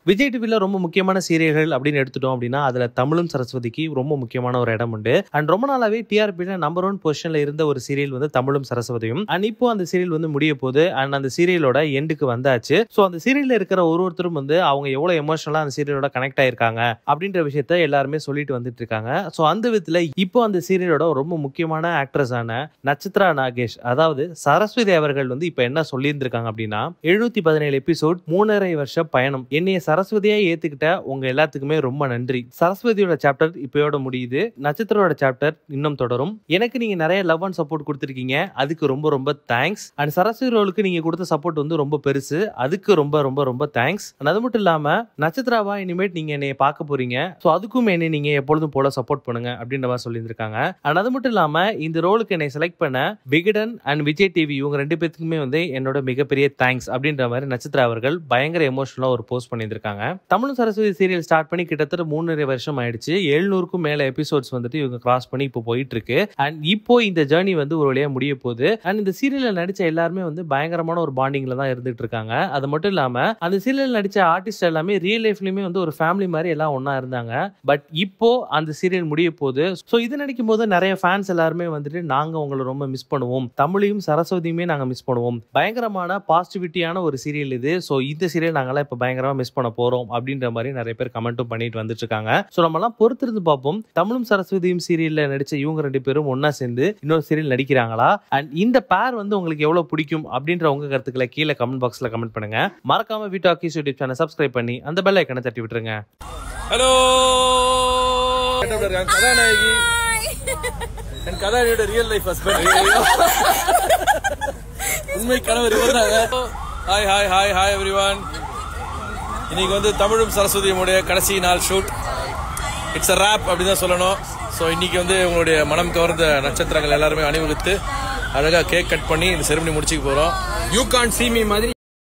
விஜய் டிவில ரொம்ப முக்கியமான சீரியல்கள் அப்படின்னு எடுத்துட்டோம் அப்படின்னா அதுல தமிழும் சரஸ்வதிக்கு ரொம்ப முக்கியமான ஒரு இடம் உண்டு அண்ட் ரொம்ப நாளாவே டிஆர்பில நம்பர் ஒன் பொசிஷன்ல இருந்த ஒரு சீரியல் வந்து தமிழும் சரஸ்வதியும் அண்ட் இப்போ அந்த சீரியல் வந்து முடிய போகுது அண்ட் அந்த சீரியலோட எண்டுக்கு வந்தாச்சு ஸோ அந்த சீரியல்ல இருக்கிற ஒரு ஒருத்தரும் வந்து அவங்க எவ்வளவு எமோஷனலா அந்த சீரியலோட கனெக்ட் ஆயிருக்காங்க அப்படின்ற விஷயத்த எல்லாருமே சொல்லிட்டு வந்துட்டு இருக்காங்க ஸோ அந்த விதத்துல இப்போ அந்த சீரியலோட ரொம்ப முக்கியமான ஆக்ட்ரஸ் ஆன நட்சத்திரா நாகேஷ் அதாவது சரஸ்வதி அவர்கள் வந்து இப்போ என்ன சொல்லியிருந்திருக்காங்க அப்படின்னா எழுநூத்தி பதினேழு எபிசோட் மூணரை வருஷ பயணம் என்னைய சரஸ்வதியா ஏத்துக்கிட்ட உங்க எல்லாத்துக்குமே ரொம்ப நன்றி சரஸ்வதியோட சாப்டர் இப்பயோட முடியுது நட்சத்திரோட சாப்டர் இன்னும் தொடரும் எனக்கு நீங்க நிறைய லவ் அண்ட் சப்போர்ட் கொடுத்துருக்கீங்க அதுக்கு ரொம்ப ரொம்ப தேங்க்ஸ் அண்ட் சரஸ்வதி ரோலுக்கு நீங்க கொடுத்த சப்போர்ட் வந்து ரொம்ப பெருசு அதுக்கு ரொம்ப ரொம்ப ரொம்ப தேங்க்ஸ் அண்ட் அது மட்டும் இல்லாம நட்சத்திராவா இனிமேட் நீங்க என்னைய பார்க்க போறீங்க ஸோ அதுக்கும் என்னை நீங்க எப்பொழுதும் போல சப்போர்ட் பண்ணுங்க அப்படின்ற மாதிரி சொல்லியிருந்திருக்காங்க அண்ட் அது மட்டும் இல்லாம இந்த ரோலுக்கு என்னை செலக்ட் பண்ண விகடன் அண்ட் விஜய் டிவி இவங்க ரெண்டு பேத்துக்குமே வந்து என்னோட மிகப்பெரிய தேங்க்ஸ் அப்படின்ற மாதிரி நட்சத்திரா அவர்கள் பயங்கர எமோஷனலா ஒரு போஸ்ட் பண்ணியிருந்திருக்காங்க தமிழும் சரஸ்வதி சீரியல் ஸ்டார்ட் பண்ணி கிட்டத்தட்ட மூணரை வருஷம் ஆயிடுச்சு எழுநூறுக்கும் மேல எபிசோட்ஸ் வந்துட்டு இவங்க கிராஸ் பண்ணி இப்போ போயிட்டு இருக்கு அண்ட் இப்போ இந்த ஜேர்னி வந்து ஒரு வழியா முடிய போகுது அண்ட் இந்த சீரியல்ல நடிச்ச எல்லாருமே வந்து பயங்கரமான ஒரு பாண்டிங்ல தான் இருந்துட்டு இருக்காங்க அது மட்டும் இல்லாம அந்த சீரியல் நடிச்ச ஆர்டிஸ்ட் எல்லாமே ரியல் லைஃப்லயுமே வந்து ஒரு ஃபேமிலி மாதிரி எல்லாம் ஒண்ணா இருந்தாங்க பட் இப்போ அந்த சீரியல் முடிய போகுது ஸோ இது நடிக்கும் போது நிறைய ஃபேன்ஸ் எல்லாருமே வந்துட்டு நாங்க உங்களை ரொம்ப மிஸ் பண்ணுவோம் தமிழையும் சரஸ்வதியுமே நாங்க மிஸ் பண்ணுவோம் பயங்கரமான பாசிட்டிவிட்டியான ஒரு சீரியல் இது ஸோ இந்த சீரியல் நாங்களாம் இப்போ பயங்கரமா மிஸ் பண்ண போறோம் அப்படின்ற மாதிரி நிறைய பேர் கமெண்ட்டும் பண்ணிட்டு வந்துட்டு இருக்காங்க ஸோ நம்மலாம் பொறுத்திருந்து பார்ப்போம் தமிழும் சரஸ்வதியும் சீரியல்ல நடிச்ச இவங்க ரெண்டு பேரும் ஒண்ணா சேர்ந்து இன்னொரு சீரியல் நடிக்கிறாங்களா அண்ட் இந்த பேர் வந்து உங்களுக்கு எவ்வளவு பிடிக்கும் அப்படின்ற உங்க கருத்துக்களை கீழே கமெண்ட் பாக்ஸ்ல கமெண்ட் பண்ணுங்க மறக்காம வீட்டாக்கி யூடியூப் சேனல் சப்ஸ்கிரைப் பண்ணி அந்த பெல் ஐக்கனை தட்டி விட்டுருங்க ஹலோ கதாநாயகி என் கதாநாயகியோட ரியல் லைஃப் ஹஸ்பண்ட் உண்மை கணவர் இவர் hi hi hi hi everyone இன்னைக்கு வந்து தமிழும் சரஸ்வதியுடைய கடைசி நாள் ஷூட் இட்ஸ் அ ரேப் அப்படின்னு தான் சொல்லணும் ஸோ இன்னைக்கு வந்து உங்களுடைய மனம் கவர்ந்த நட்சத்திரங்கள் எல்லாருமே அணிவகுத்து அழகாக கேக் கட் பண்ணி இந்த செருமனி முடிச்சுக்க போகிறோம் யூ கான் see me மாதிரி